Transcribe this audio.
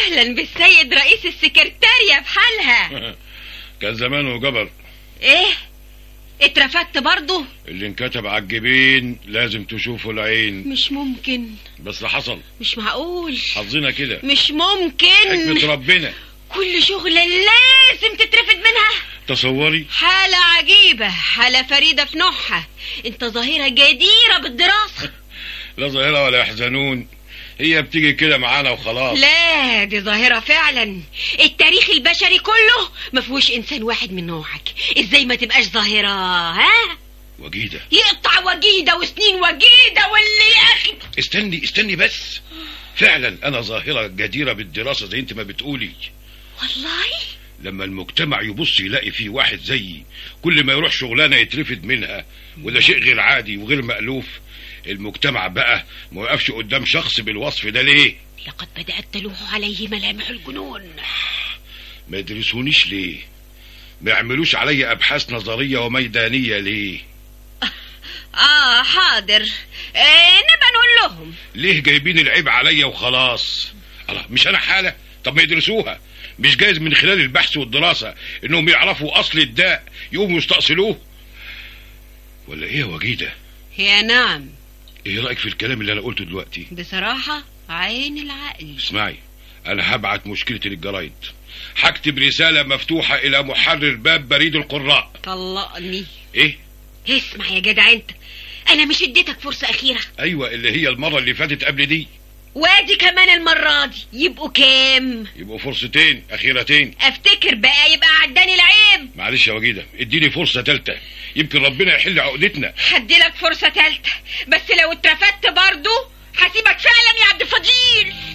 اهلا بالسيد رئيس السكرتارية في حالها كان زمانه جبر ايه اترفدت برضه اللي انكتب على الجبين لازم تشوفه العين مش ممكن بس حصل مش معقول حظنا كده مش ممكن حكمة ربنا كل شغلة لازم تترفد منها تصوري حالة عجيبة حالة فريدة في نوعها انت ظاهرة جديرة بالدراسة لا ظاهرة ولا يحزنون هي بتيجي كده معانا وخلاص لا دي ظاهرة فعلا التاريخ البشري كله ما فيهوش انسان واحد من نوعك ازاي ما تبقاش ظاهرة ها وجيدة يقطع وجيدة وسنين وجيدة واللي يا اخي استني استني بس فعلا انا ظاهرة جديرة بالدراسة زي انت ما بتقولي والله لما المجتمع يبص يلاقي فيه واحد زيي كل ما يروح شغلانة يترفد منها وده شيء غير عادي وغير مألوف المجتمع بقى ما يقفش قدام شخص بالوصف ده ليه لقد بدأت تلوح عليه ملامح الجنون ما يدرسونيش ليه ما يعملوش علي ابحاث نظرية وميدانية ليه اه حاضر آه نبقى نقول لهم ليه جايبين العيب عليا وخلاص الله مش انا حالة طب ما يدرسوها مش جايز من خلال البحث والدراسة انهم يعرفوا اصل الداء يقوموا يستأصلوه ولا ايه يا وجيدة يا نعم ايه رأيك في الكلام اللي انا قلته دلوقتي بصراحة عين العقل اسمعي انا هبعت مشكلتي للجرايد هكتب رسالة مفتوحة الى محرر باب بريد القراء طلقني ايه اسمع يا جدع انت انا مش اديتك فرصة اخيرة ايوه اللي هي المرة اللي فاتت قبل دي وادي كمان المرة دي يبقوا كام يبقوا فرصتين اخيرتين افتكر بقى يبقى عداني العيب معلش يا وجيدة اديني فرصة تالتة يمكن ربنا يحل عقدتنا هديلك فرصة تالتة بس لو اترفدت برضو هسيبك فعلا يا عبد الفضيل